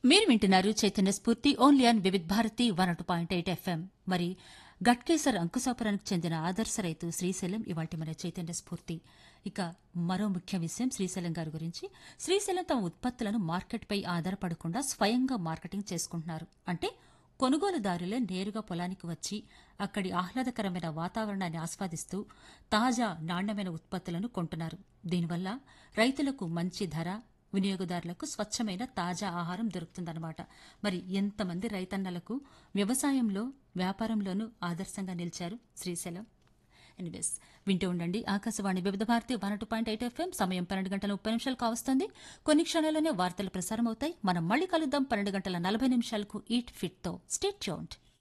మీరు వింటున్నారు Chaitanya Spoorthi only on Vividh Bharati one two point eight FM మరి గట్కేసర్ అంకుశాపురానికి చెందిన ఆదర్శ రైతు శ్రీశైలం ఇవాటి మన చైతన్య స్ఫూర్తి ఇక మరో ముఖ్య విషయం శ్రీశైలం గారి గురించి శ్రీశైలం తమ ఉత్పత్తులను మార్కెట్పై ఆధారపడకుండా స్వయంగా మార్కెటింగ్ చేసుకుంటున్నారు అంటే కొనుగోలుదారులే నేరుగా పొలానికి వచ్చి అక్కడి ఆహ్లాదకరమైన వాతావరణాన్ని ఆస్వాదిస్తూ తాజా నాణ్యమైన ఉత్పత్తులను కొంటున్నారు దీనివల్ల రైతులకు మంచి ధర వినియోగదారులకు స్వచ్ఛమైన తాజా ఆహారం దొరుకుతుందన్నమాట మరి ఎంతమంది రైతన్నలకు వ్యవసాయంలో వ్యాపారంలోనూ ఆదర్శంగా నిలిచారు శ్రీశైలం ఎనివేస్ వింటూ ఉండండి Akashvani Vividha Bharati one two point eight FM సమయం పన్నెండు గంటల ముప్పై నిమిషాలు కావస్తుంది కొన్ని క్షణాల్లోనే వార్తలు ప్రసారం అవుతాయి మనం మళ్ళీ కలుద్దాం పన్నెండు గంటల నలభై నిమిషాలకు ఈట్ ఫిట్ తో స్టేట్ ట్యూన్డ్